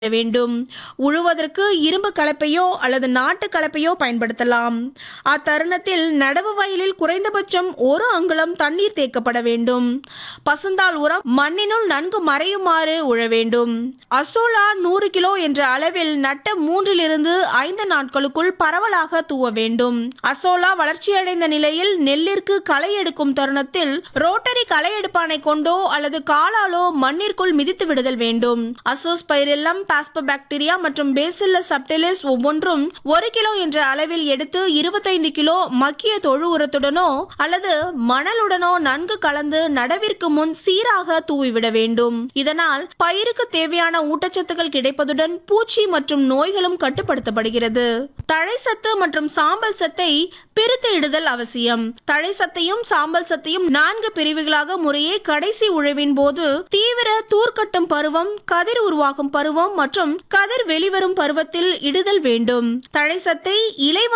வேண்டும் உழுவதற்கு இரும்பு கலப்பையோ அல்லது நாட்டு கலப்பையோ பயன்படுத்தலாம் அத்தருணத்தில் நடவு வயலில் குறைந்தபட்சம் ஒரு அங்குலம் தண்ணீர் தேக்கப்பட வேண்டும் பசுந்தாள் உரம் மண்ணினுள் நன்கு மறையுமாறு உழ வேண்டும் அசோலா நூறு கிலோ என்ற அளவில் நட்ட மூன்றிலிருந்து ஐந்து நாட்களுக்குள் பரவலாக தூவ வேண்டும் அசோலா வளர்ச்சியடைந்த நிலையில் நெல்லிற்கு களை எடுக்கும் தருணத்தில் ரோட்டரி களை எடுப்பானை கொண்டோ அல்லது காலாலோ மண்ணிற்குள் மிதித்து விடுதல் வேண்டும் அசோஸ்பைரில்லம் பாஸ்போபாக்டீரியா மற்றும் பேசில்லஸ் சப்டிலிஸ் ஒவ்வொன்றும் ஒரு கிலோ என்ற அளவில் எடுத்து இருபத்தைந்து கிலோ மக்கிய தொழு உரத்துடனோ அல்லது மணலுடனோ நன்கு கலந்து நடவிற்கு முன் சீராக தூவிவிட வேண்டும் இதனால் பயிருக்கு தேவையான ஊட்டச்சத்துக்கள் கிடைப்பதுடன் பூச்சி மற்றும் நோய்களும் கட்டுப்படுத்தப்படுகிறது தழை சத்து மற்றும் சாம்பல் சத்தை பிரித்து இடுதல் அவசியம் தழை சத்தையும் சாம்பல் சத்தையும் நான்கு பிரிவுகளாக முறையே கடைசி உழவின் போது தீவிர தூர்க்கட்டும் பருவம் கதிர் உருவாகும் பருவம் மற்றும் கதிர் வெளிவரும் பருவத்தில் இடுதல் வேண்டும் தழை சத்தை இலை